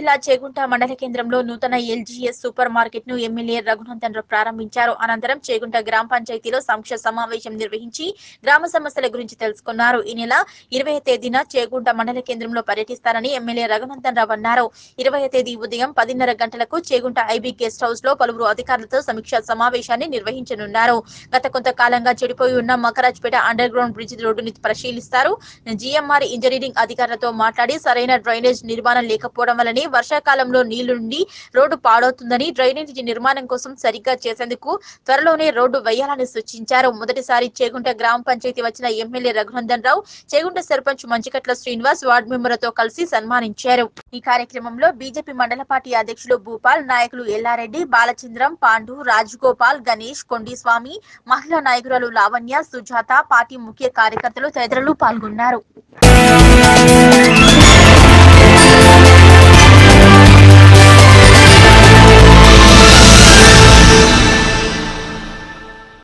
జిల్లా చేగుంట మండల కేంద్రంలో నూతన ఎల్జీఎస్ సూపర్ మార్కెట్ ను ఎమ్మెల్యే రఘునందన్ రావు ప్రారంభించారు అనంతరం చేగుంట గ్రామ పంచాయతీలో సమీక్ష సమావేశం నిర్వహించి గ్రామ సమస్యల గురించి తెలుసుకున్నారు ఈ నెల ఇరవై తేదీన చేగుంట మండల కేంద్రంలో పర్యటిస్తారని ఎమ్మెల్యే రఘునందన్ రావు అన్నారు ఇరవై తేదీ ఉదయం పదిన్నర గంటలకు చేగుంట ఐబీ గెస్ట్ హౌస్ లో పలువురు అధికారులతో సమీక్ష సమావేశాన్ని నిర్వహించనున్నారు గత కొంతకాలంగా చెడిపోయి ఉన్న మకరాజ్పేట అండర్ గ్రౌండ్ బ్రిడ్జ్ రోడ్డుని పరిశీలిస్తారు జీఎంఆర్ ఇంజనీరింగ్ అధికారులతో మాట్లాడి సరైన డ్రైనేజ్ నిర్మాణం లేకపోవడం వల్లనే వర్షాకాలంలో నీళ్లు నుండి రోడ్డు పాడవుతుందని డ్రైనేజీ నిర్మాణం కోసం సరిగ్గా చేసేందుకు త్వరలోనే రోడ్డు వేయాలని సూచించారు మొదటిసారి చేగుంట గ్రామ పంచాయతీ వచ్చిన ఎమ్మెల్యే రఘునందన్ రావు చేగుంట సర్పంచ్ మంచికట్ల శ్రీనివాస్ వార్డు మెంబర్లతో కలిసి సన్మానించారు ఈ కార్యక్రమంలో బీజేపీ మండల పార్టీ అధ్యక్షులు భూపాల్ నాయకులు ఎల్లారెడ్డి బాలచంద్రం పాండు రాజగోపాల్ గణేష్ కొండిస్వామి మహిళా నాయకురాలు లావణ్య సుజాత పార్టీ ముఖ్య కార్యకర్తలు తదితరులు పాల్గొన్నారు